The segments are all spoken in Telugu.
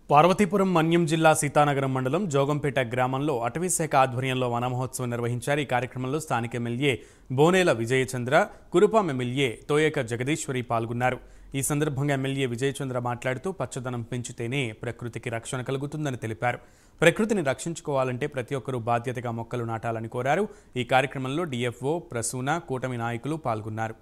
పార్వతీపురం మన్యం జిల్లా సీతానగరం మండలం జోగంపేట గ్రామంలో అటవీశాఖ ఆధ్వర్యంలో వన మహోత్సవం నిర్వహించారు ఈ కార్యక్రమంలో స్థానిక ఎమ్మెల్యే బోనేల విజయచంద్ర కురుపాం ఎమ్మెల్యే తోయక జగదీశ్వరి పాల్గొన్నారు ఈ సందర్భంగా ఎమ్మెల్యే విజయచంద్ర మాట్లాడుతూ పచ్చదనం పెంచితేనే ప్రకృతికి రక్షణ కలుగుతుందని తెలిపారు ప్రకృతిని రక్షించుకోవాలంటే ప్రతి ఒక్కరూ బాధ్యతగా మొక్కలు నాటాలని కోరారు ఈ కార్యక్రమంలో డిఎఫ్ఓ ప్రసూన కూటమి నాయకులు పాల్గొన్నారు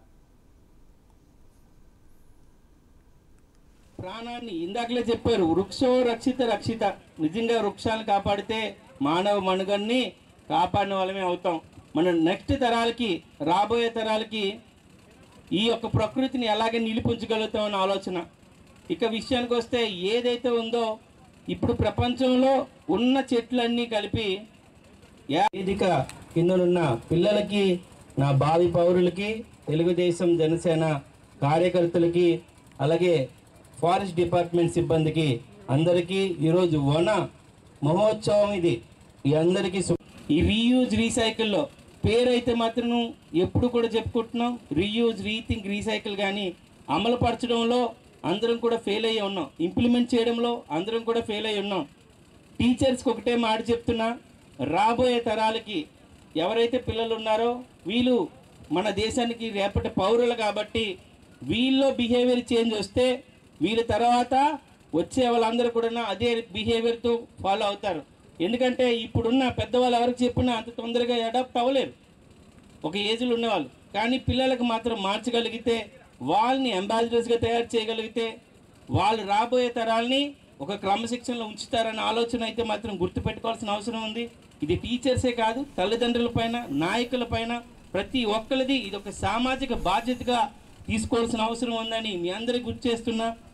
ప్రాణాన్ని ఇందాకలే చెప్పారు వృక్షో రక్షిత రక్షిత నిజంగా వృక్షాలను కాపాడితే మానవ మనుగన్ని కాపాడిన వాళ్ళమే అవుతాం మన నెక్స్ట్ తరాలకి రాబోయే తరాలకి ఈ యొక్క ప్రకృతిని ఎలాగే నిలిపించగలుగుతాం అన్న ఆలోచన ఇక విషయానికి వస్తే ఏదైతే ఉందో ఇప్పుడు ప్రపంచంలో ఉన్న చెట్లన్నీ కలిపి యా- వేదిక కిందనున్న పిల్లలకి నా భావి పౌరులకి తెలుగుదేశం జనసేన కార్యకర్తలకి అలాగే ఫారెస్ట్ డిపార్ట్మెంట్ సిబ్బందికి అందరికీ ఈరోజు వన మహోత్సవం ఇది ఈ అందరికీ సు- ఈ రీయూజ్ రీసైకిల్లో పేరైతే మాత్రం ఎప్పుడు కూడా చెప్పుకుంటున్నాం రీయూజ్ రీథింక్ రీసైకిల్ కానీ అమలు పరచడంలో అందరం కూడా ఫెయిల్ అయ్యి ఉన్నాం ఇంప్లిమెంట్ చేయడంలో అందరం కూడా ఫెయిల్ అయ్యి ఉన్నాం టీచర్స్కి ఒకటే మాట చెప్తున్నా రాబోయే తరాలకి ఎవరైతే పిల్లలు ఉన్నారో వీళ్ళు మన దేశానికి రేపటి పౌరులు కాబట్టి వీళ్ళలో బిహేవియర్ చేంజ్ వస్తే వీళ్ళ తర్వాత వచ్చే వాళ్ళందరూ కూడా అదే బిహేవియర్తో ఫాలో అవుతారు ఎందుకంటే ఇప్పుడున్న పెద్దవాళ్ళు ఎవరికి చెప్పినా అంత తొందరగా అడాప్ట్ అవ్వలేరు ఒక ఏజ్లో ఉన్నవాళ్ళు కానీ పిల్లలకు మాత్రం మార్చగలిగితే వాళ్ళని అంబాసిడర్స్గా తయారు చేయగలిగితే వాళ్ళు రాబోయే తరాల్ని ఒక క్రమశిక్షణలో ఉంచుతారన్న ఆలోచన అయితే మాత్రం గుర్తుపెట్టుకోవాల్సిన అవసరం ఉంది ఇది టీచర్సే కాదు తల్లిదండ్రుల పైన నాయకుల పైన ప్రతి ఒక్కరిది ఇది ఒక సామాజిక బాధ్యతగా తీసుకోవాల్సిన అవసరం ఉందని మీ అందరికీ గుర్తు చేస్తున్నా